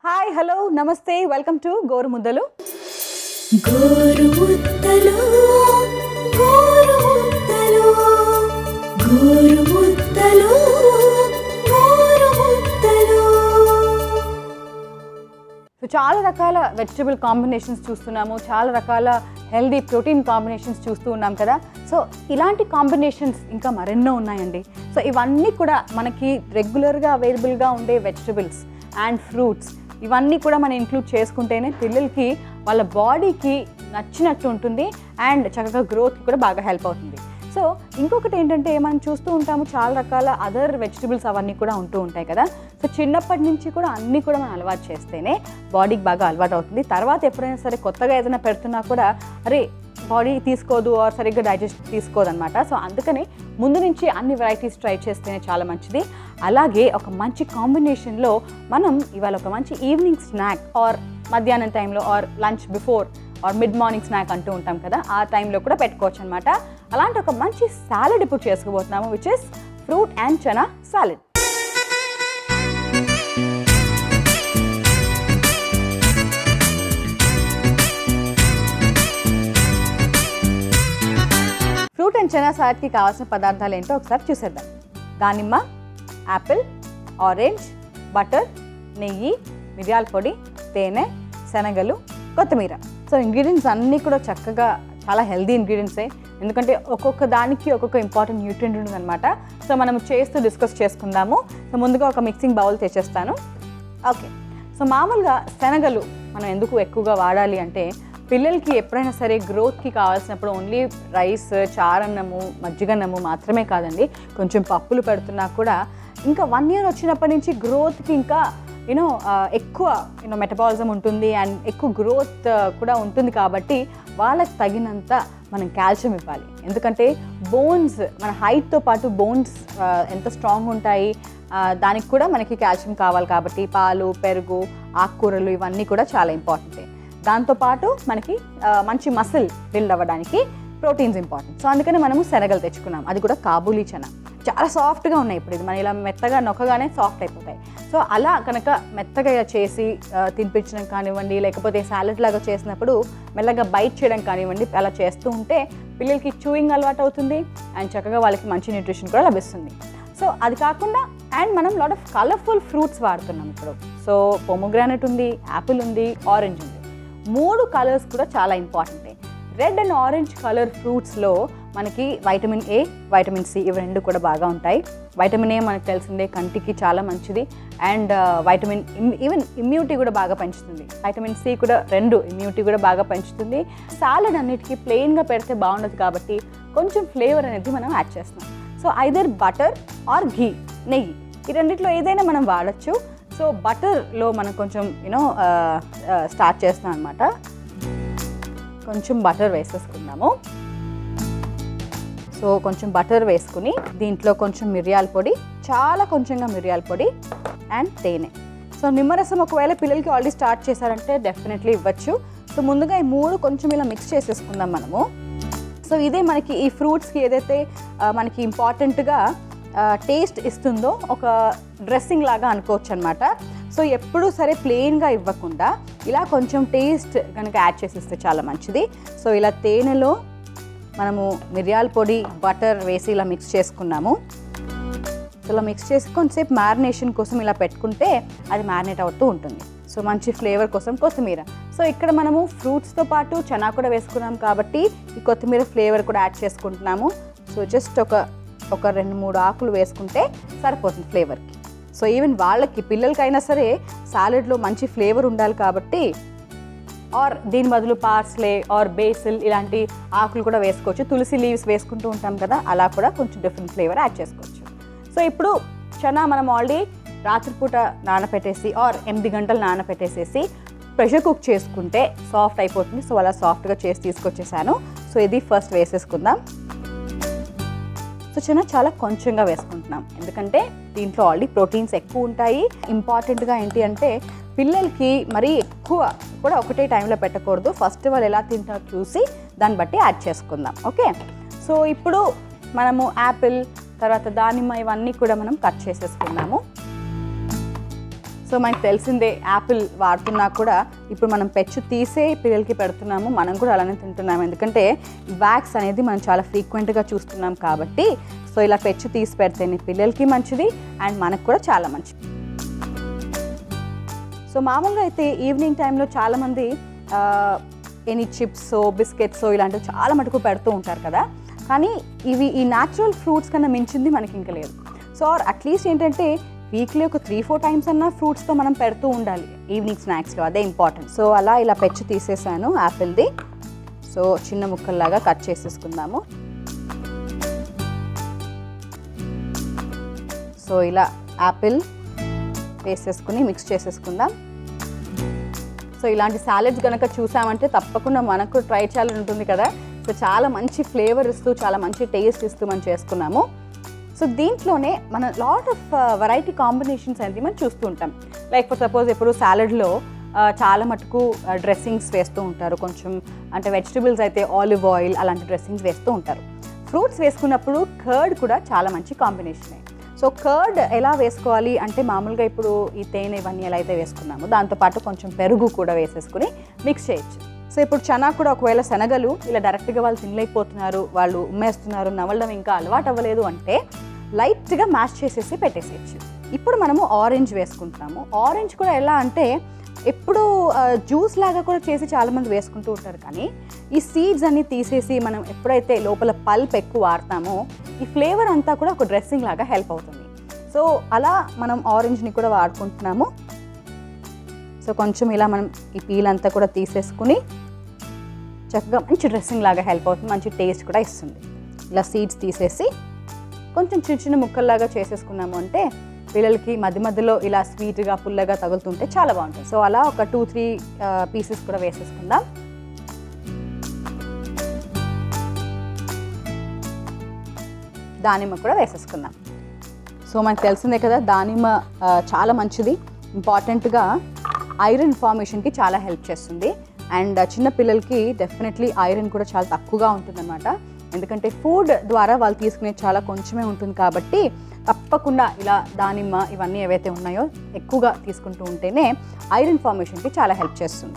hi hello నమస్తే welcome to Goru Muddalu గోరు ముద్దలు గోరు ముద్దలు గోరు ముద్దలు గోరు ముద్దలు సో చాలా రకాల వెజిటబుల్ కాంబినేషన్స్ చూస్తున్నాము చాలా రకాల హెల్దీ ప్రోటీన్ కాంబినేషన్స్ చూస్తూ ఉన్నాం కదా సో ఇలాంటి కాంబినేషన్స్ ఇంకా మరెన్నో ఉన్నాయండి సో ఇవన్నీ కూడా మనకి రెగ్యులర్గా అవైలబుల్గా ఉండే వెజిటబుల్స్ అండ్ ఫ్రూట్స్ ఇవన్నీ కూడా మనం ఇంక్లూడ్ చేసుకుంటేనే పిల్లలకి వాళ్ళ బాడీకి నచ్చినట్టు ఉంటుంది అండ్ చక్కగా గ్రోత్కి కూడా బాగా హెల్ప్ అవుతుంది సో ఇంకొకటి ఏంటంటే మనం చూస్తూ ఉంటాము చాలా రకాల అదర్ వెజిటబుల్స్ అవన్నీ కూడా ఉంటూ ఉంటాయి కదా సో చిన్నప్పటి నుంచి కూడా అన్నీ కూడా మనం అలవాటు చేస్తేనే బాడీకి బాగా అలవాటు అవుతుంది తర్వాత ఎప్పుడైనా సరే కొత్తగా ఏదైనా పెడుతున్నా కూడా అరే బాడీ తీసుకోదు ఆర్ సరిగ్గా డైజెస్ట్ తీసుకోదు అనమాట సో అందుకని ముందు నుంచి అన్ని వెరైటీస్ ట్రై చేస్తేనే చాలా మంచిది అలాగే ఒక మంచి కాంబినేషన్లో మనం ఇవాళ ఒక మంచి ఈవినింగ్ స్నాక్ ఆర్ మధ్యాహ్నం టైంలో or lunch before or mid morning snack అంటూ ఉంటాం కదా ఆ టైంలో కూడా పెట్టుకోవచ్చు అనమాట అలాంటి ఒక మంచి సాలెడ్ ఇప్పుడు చేసుకోబోతున్నాము which is fruit and chana salad fruit and chana సాలెడ్కి కావాల్సిన పదార్థాలు ఏంటో ఒకసారి చూసేద్దాం దానిమ్మ యాపిల్ ఆరెంజ్ బటర్ నెయ్యి మిరియాల పొడి తేనె శనగలు కొత్తిమీర సో ఇంగ్రీడియంట్స్ అన్నీ కూడా చక్కగా చాలా హెల్దీ ఇంగ్రీడియంట్సే ఎందుకంటే ఒక్కొక్క దానికి ఒక్కొక్క ఇంపార్టెంట్ న్యూట్రియంట్ ఉంటుందన్నమాట సో మనం చేస్తూ డిస్కస్ చేసుకుందాము సో ముందుగా ఒక మిక్సింగ్ బౌల్ తెచ్చేస్తాను ఓకే సో మామూలుగా శనగలు మనం ఎందుకు ఎక్కువగా వాడాలి అంటే పిల్లలకి ఎప్పుడైనా సరే గ్రోత్కి కావాల్సినప్పుడు ఓన్లీ రైస్ చారన్నము మజ్జిగన్నము మాత్రమే కాదండి కొంచెం పప్పులు పెడుతున్నా కూడా ఇంకా వన్ ఇయర్ వచ్చినప్పటి నుంచి గ్రోత్కి ఇంకా యూనో ఎక్కువ యూనో మెటబాలిజం ఉంటుంది అండ్ ఎక్కువ గ్రోత్ కూడా ఉంటుంది కాబట్టి వాళ్ళకి తగినంత మనం కాల్షియం ఇవ్వాలి ఎందుకంటే బోన్స్ మన హైట్తో పాటు బోన్స్ ఎంత స్ట్రాంగ్ ఉంటాయి ఆ, దానికి కూడా మనకి కాల్షియం కావాలి కాబట్టి పాలు పెరుగు ఆకుకూరలు ఇవన్నీ కూడా చాలా ఇంపార్టెంటే దాంతోపాటు మనకి ఆ, మంచి మసిల్ బిల్డ్ అవ్వడానికి ప్రోటీన్స్ ఇంపార్టెంట్ సో అందుకని మనము శనగలు తెచ్చుకున్నాం అది కూడా కాబూలీ చనా చాలా సాఫ్ట్గా ఉన్నాయి ఇప్పుడు ఇది మనం ఇలా మెత్తగా నొక్కగానే సాఫ్ట్ అయిపోతాయి సో అలా కనుక మెత్తగా ఇలా చేసి ఆ, తినిపించడం కానివ్వండి లేకపోతే సాలెడ్ లాగా చేసినప్పుడు మెల్లగా బైట్ చేయడం కానివ్వండి అలా చేస్తూ ఉంటే పిల్లలకి చూయింగ్ అలవాటు అవుతుంది అండ్ చక్కగా వాళ్ళకి మంచి న్యూట్రిషన్ కూడా లభిస్తుంది సో అది కాకుండా అండ్ మనం లాట్ ఆఫ్ కలర్ఫుల్ ఫ్రూట్స్ వాడుతున్నాం ఇప్పుడు సో పొమోగ్రానెట్ ఉంది యాపిల్ ఉంది ఆరెంజ్ ఉంది మూడు కలర్స్ కూడా చాలా ఇంపార్టెంటే రెడ్ అండ్ ఆరెంజ్ కలర్ ఫ్రూట్స్లో మనకి వైటమిన్ ఏ వైటమిన్ సి ఇవి రెండు కూడా బాగా ఉంటాయి వైటమిన్ ఏ మనకు తెలిసిందే కంటికి చాలా మంచిది అండ్ వైటమిన్ ఈవెన్ ఇమ్యూనిటీ కూడా బాగా పెంచుతుంది వైటమిన్ సి కూడా రెండు ఇమ్యూనిటీ కూడా బాగా పెంచుతుంది సాలడ్ అన్నిటికీ ప్లెయిన్గా పెడితే బాగుండదు కాబట్టి కొంచెం ఫ్లేవర్ అనేది మనం యాడ్ చేస్తున్నాం so either butter or ghee నెయ్యి ఈ రెండిట్లో ఏదైనా మనం వాడచ్చు సో బటర్లో మనం కొంచెం యూనో స్టార్ట్ చేస్తాం అనమాట కొంచెం బటర్ వేసేసుకుందాము సో కొంచెం బటర్ వేసుకుని దీంట్లో కొంచెం మిరియాల పొడి చాలా కొంచెంగా మిరియాల పొడి అండ్ తేనె సో నిమ్మరసం ఒకవేళ పిల్లలకి ఆల్రెడీ స్టార్ట్ చేశారంటే డెఫినెట్లీ ఇవ్వచ్చు సో ముందుగా ఈ మూడు కొంచెం ఇలా మిక్స్ చేసేసుకుందాం మనము సో ఇదే మనకి ఈ ఫ్రూట్స్కి ఏదైతే ఆ, మనకి ఇంపార్టెంట్గా టేస్ట్ ఇస్తుందో ఒక డ్రెస్సింగ్ లాగా అనుకోవచ్చు అనమాట సో ఎప్పుడూ సరే ప్లెయిన్గా ఇవ్వకుండా ఇలా కొంచెం టేస్ట్ కనుక యాడ్ చేసిస్తే చాలా మంచిది సో ఇలా తేనెలో మనము మిరియాల పొడి బటర్ వేసి ఇలా మిక్స్ చేసుకున్నాము సో ఇలా మిక్స్ చేసి కొంచెంసేపు మ్యారినేషన్ కోసం ఇలా పెట్టుకుంటే అది మ్యారినేట్ అవుతూ ఉంటుంది సో మంచి ఫ్లేవర్ కోసం కొత్తిమీర సో ఇక్కడ మనము ఫ్రూట్స్తో పాటు చనా కూడా వేసుకున్నాం కాబట్టి ఈ కొత్తిమీర ఫ్లేవర్ కూడా యాడ్ చేసుకుంటున్నాము సో జస్ట్ ఒక ఒక రెండు మూడు ఆకులు వేసుకుంటే సరిపోతుంది ఫ్లేవర్కి సో ఈవెన్ వాళ్ళకి పిల్లలకైనా సరే సాలెడ్లో మంచి ఫ్లేవర్ ఉండాలి కాబట్టి ఆర్ దీని బదులు పార్స్లే ఆర్ బేసిల్ ఇలాంటి ఆకులు కూడా వేసుకోవచ్చు తులసి లీవ్స్ వేసుకుంటూ ఉంటాం కదా అలా కూడా కొంచెం డిఫరెంట్ ఫ్లేవర్ యాడ్ చేసుకోవచ్చు సో ఇప్పుడు చనా మనం ఆల్రెడీ రాత్రిపూట నానపెట్టేసి ఆర్ ఎనిమిది గంటలు నానపెట్టేసేసి ప్రెషర్ కుక్ చేసుకుంటే సాఫ్ట్ అయిపోతుంది సో అలా సాఫ్ట్గా చేసి తీసుకొచ్చేసాను సో ఇది ఫస్ట్ వేసేసుకుందాం సో చిన్న చాలా కొంచెంగా వేసుకుంటున్నాం ఎందుకంటే దీంట్లో ఆల్రెడీ ప్రోటీన్స్ ఎక్కువ ఉంటాయి ఇంపార్టెంట్గా ఏంటి అంటే పిల్లలకి మరీ ఎక్కువ కూడా ఒకటే టైంలో పెట్టకూడదు ఫస్ట్ వాళ్ళు ఎలా తింటారో చూసి దాన్ని బట్టి యాడ్ చేసుకుందాం ఓకే సో ఇప్పుడు మనము యాపిల్ తర్వాత దానిమ్మ ఇవన్నీ కూడా మనం కట్ చేసేసుకున్నాము సో సో మనకు తెలిసిందే యాపిల్ వాడుతున్నా కూడా ఇప్పుడు మనం పెచ్చు తీసే పిల్లలకి పెడుతున్నాము మనం కూడా అలానే తింటున్నాము ఎందుకంటే వ్యాక్స్ అనేది మనం చాలా ఫ్రీక్వెంట్గా చూస్తున్నాం కాబట్టి సో ఇలా పెచ్చు తీసి పెడితేనే పిల్లలకి మంచిది అండ్ మనకు కూడా చాలా మంచిది సో మామూలుగా అయితే ఈవినింగ్ టైంలో చాలామంది ఎనీ చిప్స్ బిస్కెట్స్ ఇలాంటివి చాలా మటుకు పెడుతూ ఉంటారు కదా కానీ ఇవి ఈ న్యాచురల్ ఫ్రూట్స్ కన్నా మించింది మనకి ఇంకా లేదు సో ఆర్ అట్లీస్ట్ ఏంటంటే వీక్లీ ఒక త్రీ ఫోర్ టైమ్స్ అన్నా ఫ్రూట్స్తో మనం పెడుతూ ఉండాలి ఈవినింగ్ స్నాక్స్లో అదే ఇంపార్టెంట్ సో అలా ఇలా పెచ్చు తీసేసాను యాపిల్ది సో చిన్న ముక్కల్లాగా కట్ చేసేసుకుందాము సో ఇలా యాపిల్ వేసేసుకుని మిక్స్ చేసేసుకుందాం సో ఇలాంటి సాలెడ్స్ కనుక చూసామంటే తప్పకుండా మనకు ట్రై చేయాలని ఉంటుంది కదా సో చాలా మంచి ఫ్లేవర్ ఇస్తూ చాలా మంచి టేస్ట్ ఇస్తూ మనం చేసుకున్నాము సో దీంట్లోనే మన లాట్ ఆఫ్ వెరైటీ కాంబినేషన్స్ అనేది మనం చూస్తూ ఉంటాం లైక్ ఫర్ సపోజ్ ఇప్పుడు సాలెడ్లో చాలా మటుకు డ్రెస్సింగ్స్ వేస్తూ ఉంటారు కొంచెం అంటే వెజిటబుల్స్ అయితే ఆలివ్ ఆయిల్ అలాంటి డ్రెస్సింగ్స్ వేస్తూ ఉంటారు ఫ్రూట్స్ వేసుకున్నప్పుడు కర్డ్ కూడా చాలా మంచి కాంబినేషనే సో కర్డ్ ఎలా వేసుకోవాలి అంటే మామూలుగా ఇప్పుడు ఈ తేనె ఇవన్నీ ఎలా అయితే వేసుకున్నామో దాంతోపాటు కొంచెం పెరుగు కూడా వేసేసుకుని మిక్స్ చేయొచ్చు సో ఇప్పుడు చనా కూడా ఒకవేళ శనగలు ఇలా డైరెక్ట్గా వాళ్ళు తినలేకపోతున్నారు వాళ్ళు ఉమ్మేస్తున్నారు నవ్వడం ఇంకా అలవాటు అవ్వలేదు అంటే లైట్గా మ్యాష్ చేసేసి పెట్టేసేయచ్చు ఇప్పుడు మనము ఆరెంజ్ వేసుకుంటాము ఆరెంజ్ కూడా ఎలా అంటే ఎప్పుడు జ్యూస్ లాగా కూడా చేసి చాలామంది వేసుకుంటూ ఉంటారు కానీ ఈ సీడ్స్ అన్ని తీసేసి మనం ఎప్పుడైతే లోపల పల్ప్ ఎక్కువ వాడతామో ఈ ఫ్లేవర్ అంతా కూడా ఒక డ్రెస్సింగ్ లాగా హెల్ప్ అవుతుంది సో అలా మనం ఆరెంజ్ని కూడా వాడుకుంటున్నాము సో కొంచెం ఇలా మనం ఈ పీల్ అంతా కూడా తీసేసుకుని చక్కగా మంచి డ్రెస్సింగ్ లాగా హెల్ప్ అవుతుంది మంచి టేస్ట్ కూడా ఇస్తుంది ఇలా సీడ్స్ తీసేసి కొంచెం చిన్న చిన్న ముక్కల్లాగా చేసేసుకున్నాము అంటే పిల్లలకి మధ్య మధ్యలో ఇలా స్వీట్గా పుల్లగా తగులుతుంటే చాలా బాగుంటుంది సో అలా ఒక టూ త్రీ పీసెస్ కూడా వేసేసుకుందాం దానిమ్మ కూడా వేసేసుకుందాం సో మనకు తెలిసిందే కదా దానిమ్మ ఆ, చాలా మంచిది ఇంపార్టెంట్గా ఐరన్ ఫార్మేషన్కి చాలా హెల్ప్ చేస్తుంది అండ్ చిన్న పిల్లలకి డెఫినెట్లీ ఐరన్ కూడా చాలా తక్కువగా ఉంటుందన్నమాట ఎందుకంటే ఫుడ్ ద్వారా వాళ్ళు తీసుకునే చాలా కొంచెమే ఉంటుంది కాబట్టి తప్పకుండా ఇలా దానిమ్మ ఇవన్నీ ఏవైతే ఉన్నాయో ఎక్కువగా తీసుకుంటూ ఉంటేనే ఐరన్ ఫార్మేషన్కి చాలా హెల్ప్ చేస్తుంది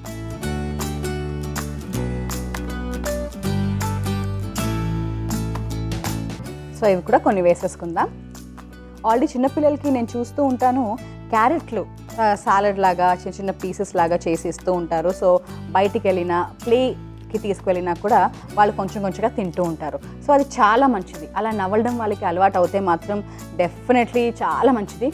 సో ఇవి కూడా కొన్ని వేసేసుకుందాం ఆల్రెడీ చిన్నపిల్లలకి నేను చూస్తూ ఉంటాను క్యారెట్లు సాలడ్ లాగా చిన్న చిన్న పీసెస్ లాగా చేసి ఇస్తూ ఉంటారు సో బయటికి వెళ్ళినా ప్లేకి తీసుకువెళ్ళినా కూడా వాళ్ళు కొంచెం కొంచెంగా తింటూ ఉంటారు సో అది చాలా మంచిది అలా నవ్వడం వాళ్ళకి అలవాటు అవుతే మాత్రం డెఫినెట్లీ చాలా మంచిది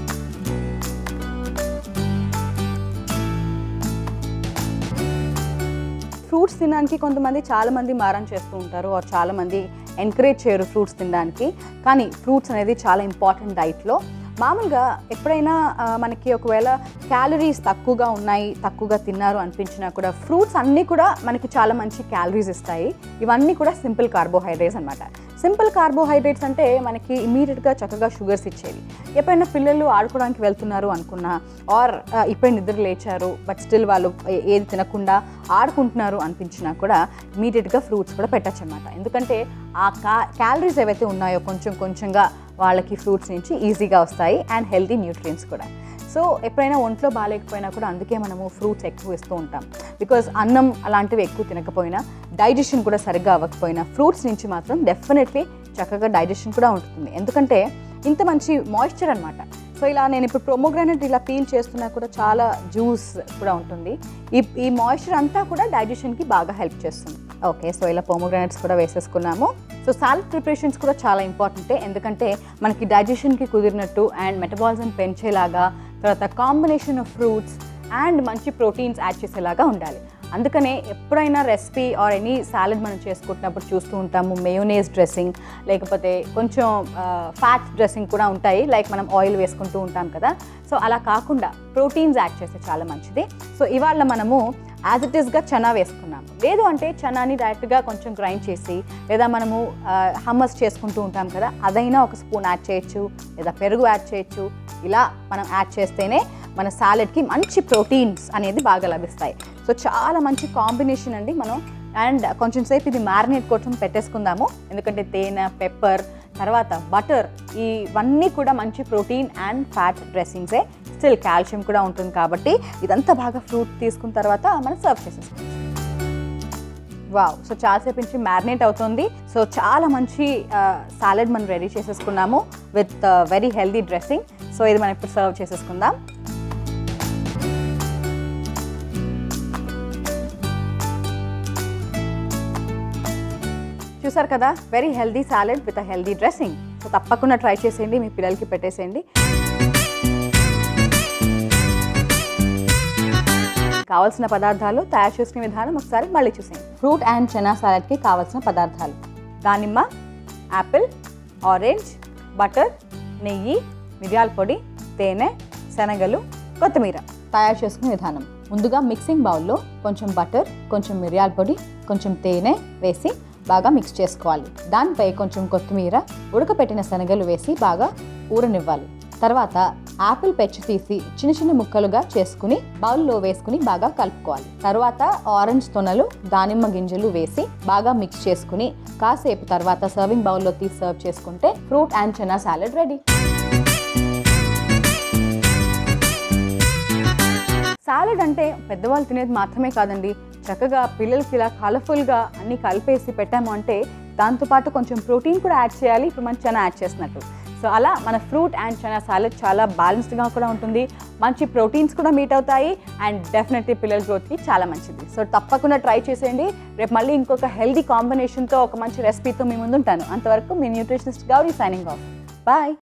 ఫ్రూట్స్ తినడానికి కొంతమంది చాలామంది మారం చేస్తూ ఉంటారు ఆర్ చాలామంది ఎంకరేజ్ చేయరు ఫ్రూట్స్ తినడానికి కానీ ఫ్రూట్స్ అనేది చాలా ఇంపార్టెంట్ డైట్లో మామూలుగా ఎప్పుడైనా ఆ, మనకి ఒకవేళ క్యాలరీస్ తక్కువగా ఉన్నాయి తక్కువగా తిన్నారు అనిపించినా కూడా ఫ్రూట్స్ అన్నీ కూడా మనకి చాలా మంచి క్యాలరీస్ ఇస్తాయి ఇవన్నీ కూడా సింపుల్ కార్బోహైడ్రేట్స్ అనమాట సింపుల్ కార్బోహైడ్రేట్స్ అంటే మనకి ఇమీడియట్గా చక్కగా షుగర్స్ ఇచ్చేవి ఎప్పుడైనా పిల్లలు ఆడుకోవడానికి వెళ్తున్నారు అనుకున్నా ఆర్ ఇప్పుడే నిద్ర లేచారు బట్ స్టిల్ వాళ్ళు ఏ- ఏది తినకుండా ఆడుకుంటున్నారు అనిపించినా కూడా ఇమీడియట్గా ఫ్రూట్స్ కూడా పెట్టచ్చు అనమాట ఎందుకంటే ఆ కా క్యాలరీస్ ఏవైతే ఉన్నాయో కొంచెం కొంచెంగా వాళ్ళకి ఫ్రూట్స్ నుంచి ఈజీగా వస్తాయి అండ్ హెల్తీ న్యూట్రియన్స్ కూడా సో ఎప్పుడైనా ఒంట్లో బాగాలేకపోయినా కూడా అందుకే మనము ఫ్రూట్స్ ఎక్కువ ఇస్తూ ఉంటాం బికాజ్ అన్నం అలాంటివి ఎక్కువ తినకపోయినా డైజెషన్ కూడా సరిగ్గా అవ్వకపోయినా ఫ్రూట్స్ నుంచి మాత్రం డెఫినెట్లీ చక్కగా డైజెషన్ కూడా ఉంటుంది ఎందుకంటే ఇంత మంచి మాయిశ్చర్ అనమాట సో ఇలా నేను ఇప్పుడు ప్రొమోగ్రానైట్ ఇలా పీల్ చేస్తున్నా కూడా చాలా జ్యూస్ కూడా ఉంటుంది ఈ ఈ మాయిశ్చర్ అంతా కూడా డైజెషన్కి బాగా హెల్ప్ చేస్తుంది ఓకే సో ఇలా పోమోగ్రానైట్స్ కూడా వేసేసుకున్నాము సో సాలడ్ ప్రిపరేషన్స్ కూడా చాలా ఇంపార్టెంటే ఎందుకంటే మనకి డైజెషన్కి కుదిరినట్టు అండ్ మెటబాలిజం పెంచేలాగా తర్వాత కాంబినేషన్ ఆఫ్ ఫ్రూట్స్ అండ్ మంచి ప్రోటీన్స్ యాడ్ చేసేలాగా ఉండాలి అందుకనే ఎప్పుడైనా రెసిపీ ఆర్ ఎనీ సాలడ్ మనం చేసుకుంటున్నప్పుడు చూస్తూ ఉంటాము మేయోనేస్ డ్రెస్సింగ్ లేకపోతే కొంచెం ఫ్యాట్ డ్రెస్సింగ్ కూడా ఉంటాయి లైక్ మనం ఆయిల్ వేసుకుంటూ ఉంటాం కదా సో అలా కాకుండా ప్రోటీన్స్ యాడ్ చేస్తే చాలా మంచిది సో ఇవాళ మనము యాజ్ ఇట్ ఈస్గా చనా వేసుకున్నాము లేదు అంటే చనాని డైరెక్ట్గా కొంచెం గ్రైండ్ చేసి లేదా మనము హమ్మస్ చేసుకుంటూ ఉంటాం కదా అదైనా ఒక స్పూన్ యాడ్ చేయొచ్చు లేదా పెరుగు యాడ్ చేయొచ్చు ఇలా మనం యాడ్ చేస్తేనే మన సాలెడ్కి మంచి ప్రోటీన్స్ అనేది బాగా లభిస్తాయి సో చాలా మంచి కాంబినేషన్ అండి మనం అండ్ కొంచెం సేపు ఇది మ్యారినేట్ కోసం పెట్టేసుకుందాము ఎందుకంటే తేనె పెప్పర్ తర్వాత బటర్ ఇవన్నీ కూడా మంచి ప్రోటీన్ అండ్ ఫ్యాట్ డ్రెస్సింగ్సే స్టిల్ కాల్షియం కూడా ఉంటుంది కాబట్టి ఇదంతా బాగా ఫ్రూట్ తీసుకున్న తర్వాత మనం సర్వ్ చేసేసుకోవచ్చు వావ్ సో చాలాసేపు నుంచి మ్యారినేట్ అవుతుంది సో చాలా మంచి సాలెడ్ మనం రెడీ చేసేసుకున్నాము with very healthy dressing so ఇది మనం ఇప్పుడు సర్వ్ చేసేసుకుందాం చూసారు కదా very healthy salad with a healthy dressing so తప్పకుండా ట్రై చేసేయండి మీ పిల్లలకి పెట్టేసేయండి కావాల్సిన పదార్థాలు తయారు చేసుకునే విధానం ఒకసారి మళ్ళీ చూసేయండి ఫ్రూట్ అండ్ చెనా సాలెడ్కి కావాల్సిన పదార్థాలు దానిమ్మ యాపిల్ ఆరెంజ్ బటర్ నెయ్యి మిరియాల పొడి తేనె శనగలు కొత్తిమీర తయారు చేసుకునే విధానం ముందుగా మిక్సింగ్ బౌల్లో కొంచెం బటర్ కొంచెం మిరియాల పొడి కొంచెం తేనె వేసి బాగా మిక్స్ చేసుకోవాలి దానిపై కొంచెం కొత్తిమీర ఉడకపెట్టిన శనగలు వేసి బాగా ఊరనివ్వాలి తర్వాత యాపిల్ పెచ్చు తీసి చిన్న చిన్న ముక్కలుగా చేసుకుని బౌల్లో వేసుకుని బాగా కలుపుకోవాలి తర్వాత ఆరెంజ్ తొనలు దానిమ్మ గింజలు వేసి బాగా మిక్స్ చేసుకుని కాసేపు తర్వాత సర్వింగ్ బౌల్లో తీసి సర్వ్ చేసుకుంటే fruit and chana salad ready salad అంటే పెద్దవాళ్ళు తినేది మాత్రమే కాదండి చక్కగా పిల్లలకి ఇలా కలర్ఫుల్గా అన్ని కలిపేసి పెట్టాము అంటే దాంతోపాటు కొంచెం ప్రోటీన్ కూడా యాడ్ చేయాలి ఇప్పుడు మనం చనా యాడ్ చేసినట్టు సో అలా మన ఫ్రూట్ అండ్ చనా సాలెడ్ చాలా బ్యాలెన్స్డ్గా కూడా ఉంటుంది మంచి ప్రోటీన్స్ కూడా మీట్ అవుతాయి అండ్ డెఫినెట్లీ పిల్లల గ్రోత్కి చాలా మంచిది సో తప్పకుండా ట్రై చేసేయండి రేపు మళ్ళీ ఇంకొక హెల్దీ కాంబినేషన్తో ఒక మంచి రెసిపీతో మీ ముందు ఉంటాను అంతవరకు మీ nutritionist Gauri signing off bye